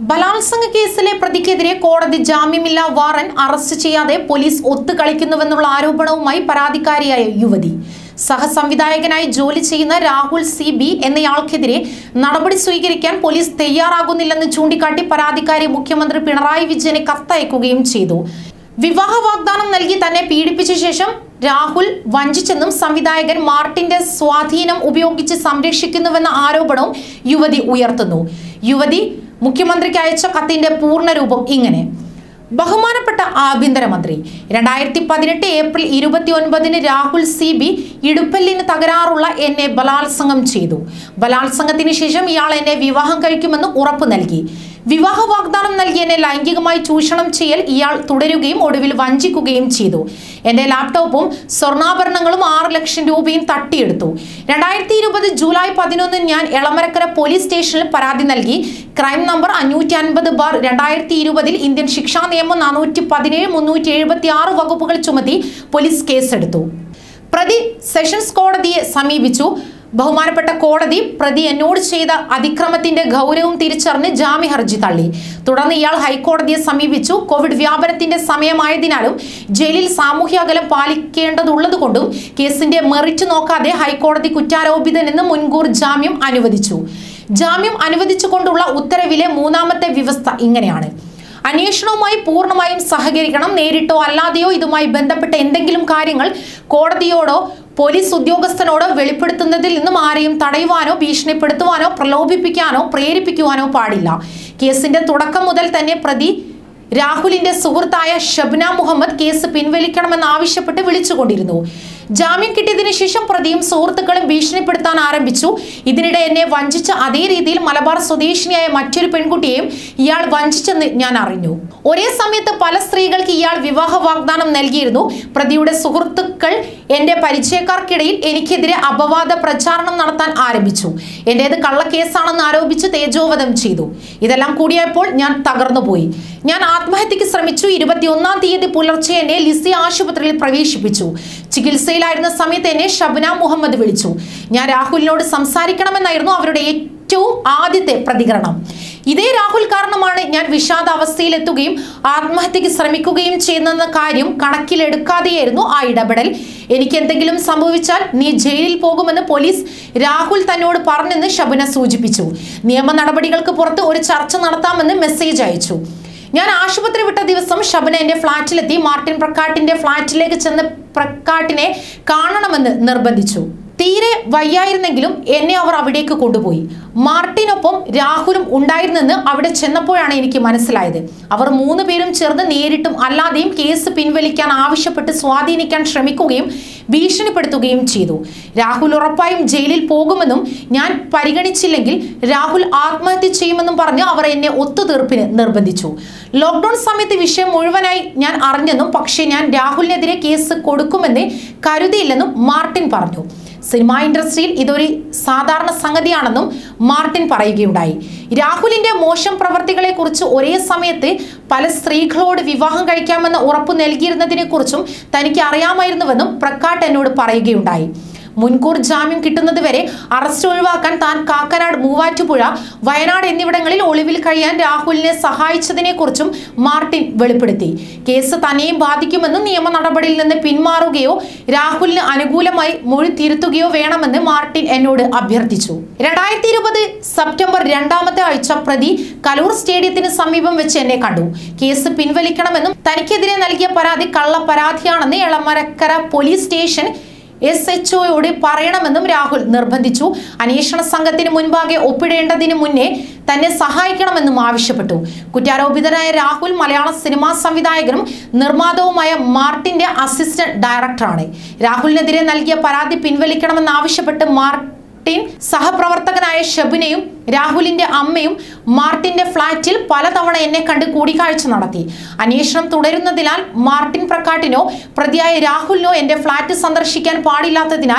ബലാത്സംഗ കേസിലെ പ്രതിക്കെതിരെ കോടതി ജാമ്യമില്ലാ വാറന്റ് അറസ്റ്റ് ചെയ്യാതെ പോലീസ് ഒത്തുകളിക്കുന്നുവെന്നുള്ള ആരോപണവുമായി പരാതിക്കാരിയായ യുവതി സഹസംവിധായകനായി ജോലി ചെയ്യുന്ന രാഹുൽ സി ബി എന്നയാൾക്കെതിരെ നടപടി സ്വീകരിക്കാൻ പോലീസ് തയ്യാറാകുന്നില്ലെന്ന് ചൂണ്ടിക്കാട്ടി പരാതിക്കാരി മുഖ്യമന്ത്രി പിണറായി വിജയന് കത്തയക്കുകയും ചെയ്തു വിവാഹ വാഗ്ദാനം നൽകി തന്നെ പീഡിപ്പിച്ച ശേഷം രാഹുൽ വഞ്ചിച്ചെന്നും സംവിധായകൻ മാർട്ടിന്റെ സ്വാധീനം ഉപയോഗിച്ച് സംരക്ഷിക്കുന്നുവെന്ന ആരോപണവും യുവതി ഉയർത്തുന്നു യുവതി മുഖ്യമന്ത്രിക്ക് അയച്ച കത്തിന്റെ പൂർണ്ണരൂപം ഇങ്ങനെ ബഹുമാനപ്പെട്ട ആഭ്യന്തരമന്ത്രി രണ്ടായിരത്തി പതിനെട്ട് ഏപ്രിൽ ഇരുപത്തി ഒൻപതിന് രാഹുൽ സി ബി ഇടുപ്പല്ലിന് തകരാറുള്ള എന്നെ ബലാത്സംഗം ചെയ്തു ബലാത്സംഗത്തിന് ശേഷം ഇയാൾ എന്നെ വിവാഹം കഴിക്കുമെന്ന് ഉറപ്പ് നൽകി വിവാഹ വാഗ്ദാനം നൽകി എന്നെ ലൈംഗികമായി ചൂഷണം ചെയ്യൽ ഇയാൾ തുടരുകയും ഒടുവിൽ വഞ്ചിക്കുകയും ചെയ്തു എന്റെ ലാപ്ടോപ്പും സ്വർണ്ണാഭരണങ്ങളും ആറ് ലക്ഷം രൂപയും തട്ടിയെടുത്തു രണ്ടായിരത്തി ഇരുപത് ജൂലൈ പതിനൊന്നിന് ഞാൻ എളമരക്കര പോലീസ് സ്റ്റേഷനിൽ പരാതി നൽകി ക്രൈം നമ്പർ അഞ്ഞൂറ്റി അൻപത് ബാർ രണ്ടായിരത്തി ഇരുപതിൽ ഇന്ത്യൻ ശിക്ഷാ നിയമം നാനൂറ്റി പതിനേഴ് മുന്നൂറ്റി എഴുപത്തി ആറ് വകുപ്പുകൾ ചുമത്തി പോലീസ് കേസെടുത്തു പ്രതി സെഷൻസ് കോടതിയെ സമീപിച്ചു ബഹുമാനപ്പെട്ട കോടതി പ്രതി എന്നോട് ചെയ്ത അതിക്രമത്തിന്റെ ഗൗരവം തിരിച്ചറിഞ്ഞ് ജാമ്യ ഹർജി തള്ളി തുടർന്ന് ഇയാൾ ഹൈക്കോടതിയെ സമീപിച്ചു കോവിഡ് വ്യാപനത്തിന്റെ സമയമായതിനാലും ജയിലിൽ സാമൂഹ്യ അകലം പാലിക്കേണ്ടതുള്ളതുകൊണ്ടും കേസിന്റെ മെറിറ്റ് നോക്കാതെ ഹൈക്കോടതി കുറ്റാരോപിതൻ എന്ന് മുൻകൂർ ജാമ്യം അനുവദിച്ചു ജാമ്യം അനുവദിച്ചുകൊണ്ടുള്ള ഉത്തരവിലെ മൂന്നാമത്തെ വ്യവസ്ഥ ഇങ്ങനെയാണ് അന്വേഷണവുമായി പൂർണ്ണമായും സഹകരിക്കണം നേരിട്ടോ അല്ലാതെയോ ഇതുമായി ബന്ധപ്പെട്ട എന്തെങ്കിലും കാര്യങ്ങൾ കോടതിയോടോ പോലീസ് ഉദ്യോഗസ്ഥനോടോ വെളിപ്പെടുത്തുന്നതിൽ നിന്നും ആരെയും തടയുവാനോ ഭീഷണിപ്പെടുത്തുവാനോ പ്രലോഭിപ്പിക്കാനോ പ്രേരിപ്പിക്കുവാനോ പാടില്ല കേസിന്റെ തുടക്കം മുതൽ തന്നെ പ്രതി രാഹുലിന്റെ സുഹൃത്തായ ഷബ്ന മുഹമ്മദ് കേസ് പിൻവലിക്കണമെന്ന് ആവശ്യപ്പെട്ട് വിളിച്ചുകൊണ്ടിരുന്നു ജാമ്യം കിട്ടിയതിനു ശേഷം പ്രതിയും സുഹൃത്തുക്കളും ഭീഷണിപ്പെടുത്താൻ ആരംഭിച്ചു ഇതിനിടെ എന്നെ വഞ്ചിച്ച അതേ രീതിയിൽ മലബാർ സ്വദേശിനിയായ മറ്റൊരു പെൺകുട്ടിയെയും ഇയാൾ വഞ്ചിച്ചെന്ന് ഞാൻ അറിഞ്ഞു ഒരേ സമയത്ത് പല സ്ത്രീകൾക്ക് ഇയാൾ വിവാഹ വാഗ്ദാനം നൽകിയിരുന്നു പ്രതിയുടെ സുഹൃത്തുക്കൾ എന്റെ പരിചയക്കാർക്കിടയിൽ എനിക്കെതിരെ അപവാദ പ്രചാരണം നടത്താൻ ആരംഭിച്ചു എന്റേത് കള്ളക്കേസാണെന്ന് ആരോപിച്ച് തേജോവധം ചെയ്തു ഇതെല്ലാം കൂടിയപ്പോൾ ഞാൻ തകർന്നുപോയി ഞാൻ ആത്മഹത്യക്ക് ശ്രമിച്ചു ഇരുപത്തിയൊന്നാം തീയതി പുലർച്ചെ എന്നെ ലിസി ആശുപത്രിയിൽ പ്രവേശിപ്പിച്ചു ചികിത്സയിലായിരുന്ന സമയത്ത് എന്നെ ഷബ്ന മുഹമ്മദ് വിളിച്ചു ഞാൻ രാഹുലിനോട് സംസാരിക്കണമെന്നായിരുന്നു അവരുടെ ഏറ്റവും ആദ്യത്തെ പ്രതികരണം ഇതേ രാഹുൽ കാരണമാണ് ഞാൻ വിഷാദ അവസ്ഥയിലെത്തുകയും ആത്മഹത്യക്ക് ശ്രമിക്കുകയും ചെയ്യുന്നെന്ന കാര്യം കണക്കിലെടുക്കാതെയായിരുന്നു ആ ഇടപെടൽ എനിക്ക് എന്തെങ്കിലും സംഭവിച്ചാൽ നീ ജയിലിൽ പോകുമെന്ന് പോലീസ് രാഹുൽ തന്നോട് പറഞ്ഞെന്ന് ഷബന സൂചിപ്പിച്ചു നിയമ നടപടികൾക്ക് പുറത്ത് ഒരു ചർച്ച നടത്താമെന്ന് മെസ്സേജ് അയച്ചു ഞാൻ ആശുപത്രി വിട്ട ദിവസം ഷബന എന്റെ ഫ്ളാറ്റിലെത്തി മാർട്ടിൻ പ്രക്കാട്ടിന്റെ ഫ്ളാറ്റിലേക്ക് ചെന്ന് പ്രക്കാട്ടിനെ കാണണമെന്ന് നിർബന്ധിച്ചു തീരെ വയ്യായിരുന്നെങ്കിലും എന്നെ അവർ അവിടേക്ക് കൊണ്ടുപോയി മാർട്ടിനൊപ്പം രാഹുലും ഉണ്ടായിരുന്നെന്ന് അവിടെ ചെന്നപ്പോഴാണ് എനിക്ക് മനസ്സിലായത് അവർ മൂന്ന് പേരും ചേർന്ന് നേരിട്ടും അല്ലാതെയും കേസ് പിൻവലിക്കാൻ ആവശ്യപ്പെട്ട് സ്വാധീനിക്കാൻ ശ്രമിക്കുകയും ഭീഷണിപ്പെടുത്തുകയും ചെയ്തു രാഹുൽ ഉറപ്പായും ജയിലിൽ പോകുമെന്നും ഞാൻ പരിഗണിച്ചില്ലെങ്കിൽ രാഹുൽ ആത്മഹത്യ ചെയ്യുമെന്നും പറഞ്ഞ് അവർ എന്നെ ഒത്തുതീർപ്പിന് നിർബന്ധിച്ചു ലോക്ക്ഡൌൺ സമയത്ത് വിഷയം മുഴുവനായി ഞാൻ അറിഞ്ഞെന്നും പക്ഷേ ഞാൻ രാഹുലിനെതിരെ കേസ് കൊടുക്കുമെന്ന് കരുതിയില്ലെന്നും മാർട്ടിൻ പറഞ്ഞു സിനിമാ ഇൻഡസ്ട്രിയിൽ ഇതൊരു സാധാരണ സംഗതിയാണെന്നും മാർട്ടിൻ പറയുകയുണ്ടായി രാഹുലിന്റെ മോശം പ്രവർത്തികളെ കുറിച്ച് ഒരേ സമയത്ത് പല സ്ത്രീകളോട് വിവാഹം കഴിക്കാമെന്ന് ഉറപ്പു നൽകിയിരുന്നതിനെ കുറിച്ചും തനിക്ക് അറിയാമായിരുന്നുവെന്നും പ്രക്കാട്ട് എന്നോട് പറയുകയുണ്ടായി മുൻകൂർ ജാമ്യം കിട്ടുന്നതുവരെ അറസ്റ്റ് ഒഴിവാക്കാൻ താൻ കാക്കനാട് മൂവാറ്റുപുഴ വയനാട് എന്നിവിടങ്ങളിൽ ഒളിവിൽ കഴിയാൻ രാഹുലിനെ സഹായിച്ചതിനെ കുറിച്ചും മാർട്ടിൻ വെളിപ്പെടുത്തി കേസ് തന്നെയും ബാധിക്കുമെന്നും നിയമ നടപടിയിൽ നിന്ന് പിന്മാറുകയോ രാഹുലിന് അനുകൂലമായി മൊഴി തിരുത്തുകയോ വേണമെന്ന് മാർട്ടിൻ എന്നോട് അഭ്യർത്ഥിച്ചു രണ്ടായിരത്തി ഇരുപത് സെപ്റ്റംബർ രണ്ടാമത്തെ ആഴ്ച പ്രതി കലൂർ സ്റ്റേഡിയത്തിന് സമീപം വെച്ച് എന്നെ കണ്ടു കേസ് പിൻവലിക്കണമെന്നും തനിക്കെതിരെ നൽകിയ പരാതി കള്ള പരാതിയാണെന്ന് Elamakkara police station S H ഒയോട് പറയണമെന്നും രാഹുൽ നിർബന്ധിച്ചു അന്വേഷണ സംഘത്തിന് മുൻപാകെ ഒപ്പിടേണ്ടതിന് മുന്നേ തന്നെ സഹായിക്കണമെന്നും ആവശ്യപ്പെട്ടു കുറ്റാരോപിതനായ രാഹുൽ മലയാള സിനിമാ സംവിധായകനും നിർമ്മാതാവുമായ മാർട്ടിന്റെ അസിസ്റ്റന്റ് ഡയറക്ടറാണ് രാഹുലിനെതിരെ നൽകിയ പരാതി പിൻവലിക്കണമെന്നാവശ്യപ്പെട്ട് മാർട്ടിൻ സഹപ്രവർത്തകനായ ഷബിനയും രാഹുലിന്റെ അമ്മയും മാർട്ടിന്റെ ഫ്ളാറ്റിൽ പലതവണ എന്നെ കണ്ട് കൂടിക്കാഴ്ച നടത്തി അന്വേഷണം തുടരുന്നതിനാൽ മാർട്ടിൻ പ്രക്കാട്ടിനോ പ്രതിയായ രാഹുലിനോ എന്റെ ഫ്ളാറ്റ് സന്ദർശിക്കാൻ പാടില്ലാത്തതിനാൽ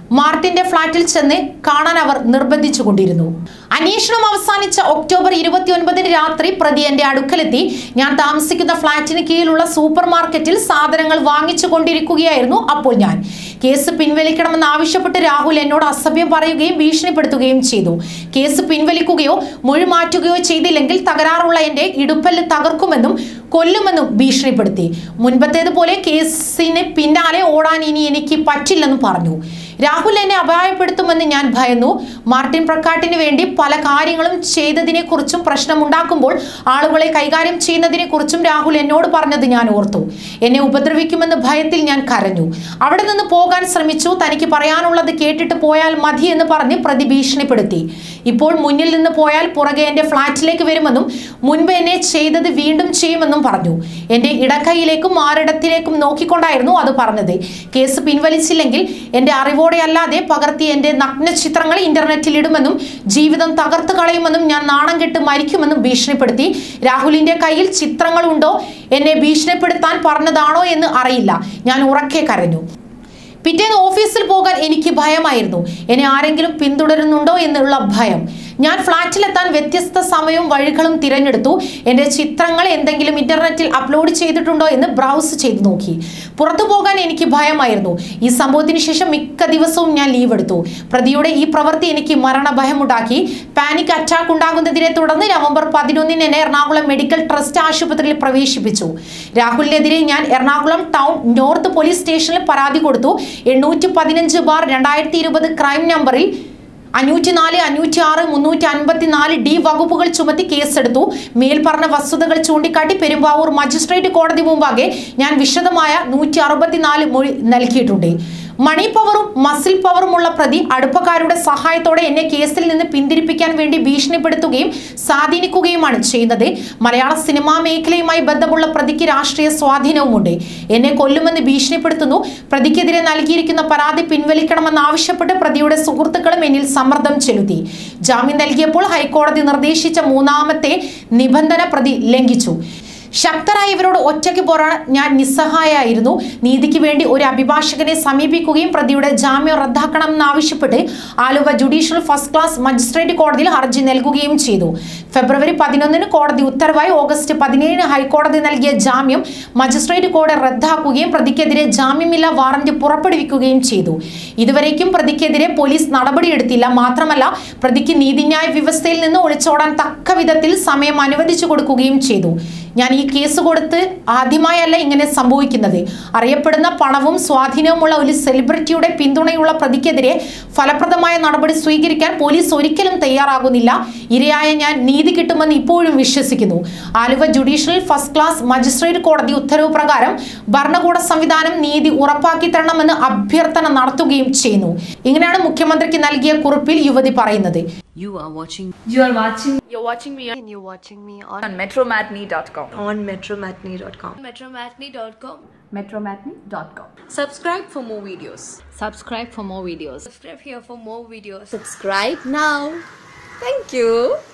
മാർട്ടിന്റെ ഫ്ളാറ്റിൽ ചെന്ന് കാണാൻ അവർ നിർബന്ധിച്ചുകൊണ്ടിരുന്നു അന്വേഷണം അവസാനിച്ച ഒക്ടോബർ ഇരുപത്തിയൊൻപതിന് രാത്രി പ്രതി എന്റെ അടുക്കലെത്തി ഞാൻ താമസിക്കുന്ന ഫ്ളാറ്റിന് കീഴിലുള്ള സൂപ്പർ മാർക്കറ്റിൽ സാധനങ്ങൾ വാങ്ങിച്ചു കൊണ്ടിരിക്കുകയായിരുന്നു അപ്പോൾ ഞാൻ കേസ് പിൻവലിക്കണമെന്ന് ആവശ്യപ്പെട്ട് രാഹുൽ എന്നോട് അസഭ്യം പറയുകയും ഭീഷണിപ്പെടുത്തുകയും ചെയ്തു കേസ് പിൻവലിക്കുകയോ മൊഴി മാറ്റുകയോ ചെയ്തില്ലെങ്കിൽ തകരാറുള്ള എന്റെ ഇടുപ്പല്ല് തകർക്കുമെന്നും കൊല്ലുമെന്നും ഭീഷണിപ്പെടുത്തി മുൻപത്തേതുപോലെ കേസിന് പിന്നാലെ ഓടാൻ ഇനി എനിക്ക് പറ്റില്ലെന്നും പറഞ്ഞു രാഹുൽ എന്നെ അപായപ്പെടുത്തുമെന്ന് ഞാൻ ഭയന്നു മാർട്ടിൻ പ്രക്കാട്ടിന് വേണ്ടി പല കാര്യങ്ങളും ചെയ്തതിനെക്കുറിച്ചും പ്രശ്നമുണ്ടാക്കുമ്പോൾ ആളുകളെ കൈകാര്യം ചെയ്യുന്നതിനെക്കുറിച്ചും രാഹുൽ എന്നോട് പറഞ്ഞത് ഞാൻ ഓർത്തു എന്നെ ഉപദ്രവിക്കുമെന്ന് ഭയത്തിൽ ഞാൻ കരഞ്ഞു അവിടെ നിന്ന് പോകാൻ ശ്രമിച്ചു തനിക്ക് പറയാനുള്ളത് കേട്ടിട്ട് പോയാൽ മതി എന്ന് പറഞ്ഞ് പ്രതി ഭീഷണിപ്പെടുത്തി ഇപ്പോൾ മുന്നിൽ നിന്ന് പോയാൽ പുറകെ എന്റെ ഫ്ളാറ്റിലേക്ക് വരുമെന്നും മുൻപ് എന്നെ ചെയ്തത് വീണ്ടും ചെയ്യുമെന്നും പറഞ്ഞു എന്റെ ഇടക്കൈയിലേക്കും ആറിടത്തിലേക്കും നോക്കിക്കൊണ്ടായിരുന്നു അത് പറഞ്ഞത് കേസ് പിൻവലിച്ചില്ലെങ്കിൽ എന്റെ അറിവോടെ അല്ലാതെ പകർത്തി എന്റെ നഗ്ന ചിത്രങ്ങൾ ഇന്റർനെറ്റിൽ ഇടുമെന്നും ജീവിതം തകർത്ത് കളയുമെന്നും ഞാൻ നാണം കെട്ട് മരിക്കുമെന്നും ഭീഷണിപ്പെടുത്തി രാഹുലിന്റെ കയ്യിൽ ചിത്രങ്ങളുണ്ടോ എന്നെ ഭീഷണിപ്പെടുത്താൻ പറഞ്ഞതാണോ എന്ന് അറിയില്ല ഞാൻ ഉറക്കെ കരഞ്ഞു പിറ്റേന്ന് ഓഫീസിൽ പോകാൻ എനിക്ക് ഭയമായിരുന്നു എന്നെ ആരെങ്കിലും പിന്തുടരുന്നുണ്ടോ എന്നുള്ള ഭയം ഞാൻ ഫ്ളാറ്റിലെത്താൻ വ്യത്യസ്ത സമയവും വഴികളും തിരഞ്ഞെടുത്തു എൻ്റെ ചിത്രങ്ങൾ എന്തെങ്കിലും ഇന്റർനെറ്റിൽ അപ്ലോഡ് ചെയ്തിട്ടുണ്ടോ എന്ന് ബ്രൗസ് ചെയ്തു നോക്കി പുറത്തു പോകാൻ എനിക്ക് ഭയമായിരുന്നു ഈ സംഭവത്തിന് ശേഷം മിക്ക ദിവസവും ഞാൻ ലീവ് എടുത്തു പ്രതിയുടെ ഈ പ്രവൃത്തി എനിക്ക് മരണഭയമുണ്ടാക്കി പാനിക് അറ്റാക്ക് ഉണ്ടാകുന്നതിനെ തുടർന്ന് നവംബർ പതിനൊന്നിന് എന്നെ എറണാകുളം മെഡിക്കൽ ട്രസ്റ്റ് ആശുപത്രിയിൽ പ്രവേശിപ്പിച്ചു രാഹുലിനെതിരെ ഞാൻ എറണാകുളം ടൗൺ നോർത്ത് പോലീസ് സ്റ്റേഷനിൽ പരാതി കൊടുത്തു എണ്ണൂറ്റി പതിനഞ്ച് ബാർ രണ്ടായിരത്തി ഇരുപത് ക്രൈം നമ്പറിൽ അഞ്ഞൂറ്റി നാല് അഞ്ഞൂറ്റി ആറ് മുന്നൂറ്റി അൻപത്തി നാല് ഡി വകുപ്പുകൾ ചുമത്തി കേസെടുത്തു മേൽപ്പറഞ്ഞ വസ്തുതകൾ ചൂണ്ടിക്കാട്ടി പെരുമ്പാവൂർ മജിസ്ട്രേറ്റ് കോടതി മുമ്പാകെ ഞാൻ വിശദമായ നൂറ്റി അറുപത്തിനാല് മൊഴി നൽകിയിട്ടുണ്ട് മണി പവറും മസിൽ പവറുമുള്ള പ്രതി അടുപ്പക്കാരുടെ സഹായത്തോടെ എന്നെ കേസിൽ നിന്ന് പിന്തിരിപ്പിക്കാൻ വേണ്ടി ഭീഷണിപ്പെടുത്തുകയും സ്വാധീനിക്കുകയുമാണ് ചെയ്യുന്നത് മലയാള സിനിമാ മേഖലയുമായി ബന്ധമുള്ള പ്രതിക്ക് രാഷ്ട്രീയ സ്വാധീനവുമുണ്ട് എന്നെ കൊല്ലുമെന്ന് ഭീഷണിപ്പെടുത്തുന്നു പ്രതിക്കെതിരെ നൽകിയിരിക്കുന്ന പരാതി പിൻവലിക്കണമെന്ന് ആവശ്യപ്പെട്ട് പ്രതിയുടെ സുഹൃത്തുക്കളും എന്നിൽ സമ്മർദ്ദം ചെലുത്തി ജാമ്യം നൽകിയപ്പോൾ ഹൈക്കോടതി നിർദ്ദേശിച്ച മൂന്നാമത്തെ നിബന്ധന പ്രതി ലംഘിച്ചു ശക്തരായ ഇവരോട് ഒറ്റയ്ക്ക് പോരാടാൻ ഞാൻ നിസ്സഹായായിരുന്നു നീതിക്ക് വേണ്ടി ഒരു അഭിഭാഷകനെ സമീപിക്കുകയും പ്രതിയുടെ ജാമ്യം റദ്ദാക്കണമെന്ന് ആവശ്യപ്പെട്ട് Aluva judicial first class magistrate കോടതിയിൽ ഹർജി നൽകുകയും ചെയ്തു ഫെബ്രുവരി പതിനൊന്നിന് കോടതി ഉത്തരവായി ഓഗസ്റ്റ് പതിനേഴിന് ഹൈക്കോടതി നൽകിയ ജാമ്യം മജിസ്ട്രേറ്റ് കോടതി റദ്ദാക്കുകയും പ്രതിക്കെതിരെ ജാമ്യമില്ല വാറന്റ് പുറപ്പെടുവിക്കുകയും ചെയ്തു ഇതുവരേക്കും പ്രതിക്കെതിരെ പോലീസ് നടപടിയെടുത്തില്ല മാത്രമല്ല പ്രതിക്ക് നീതിന്യായ വ്യവസ്ഥയിൽ നിന്ന് ഒളിച്ചോടാൻ തക്ക വിധത്തിൽ സമയം അനുവദിച്ചു കൊടുക്കുകയും ചെയ്തു ഞാൻ ഈ കേസ് കൊടുത്ത് ആദ്യമായല്ല ഇങ്ങനെ സംഭവിക്കുന്നത് അറിയപ്പെടുന്ന പണവും സ്വാധീനവുമുള്ള ഒരു സെലിബ്രിറ്റിയുടെ പിന്തുണയുള്ള പ്രതിക്കെതിരെ ഫലപ്രദമായ നടപടി സ്വീകരിക്കാൻ പോലീസ് ഒരിക്കലും തയ്യാറാകുന്നില്ല ഇരയായ ഞാൻ നീതി കിട്ടുമെന്ന് ഇപ്പോഴും വിശ്വസിക്കുന്നു Aluva judicial first class magistrate കോടതി ഉത്തരവ് പ്രകാരം ഭരണകൂട സംവിധാനം നീതി ഉറപ്പാക്കി തരണമെന്ന് അഭ്യർത്ഥന നടത്തുകയും ചെയ്യുന്നു ഇങ്ങനെയാണ് മുഖ്യമന്ത്രിക്ക് നൽകിയ കുറിപ്പിൽ യുവതി പറയുന്നത് You are watching You are watching You're watching me on, and you're watching me on, on metromatney.com. on metromatney.com. Metromatney.com. metromatney.com. Subscribe for more videos. subscribe for more videos Subscribe here for more videos. Subscribe now. Thank you.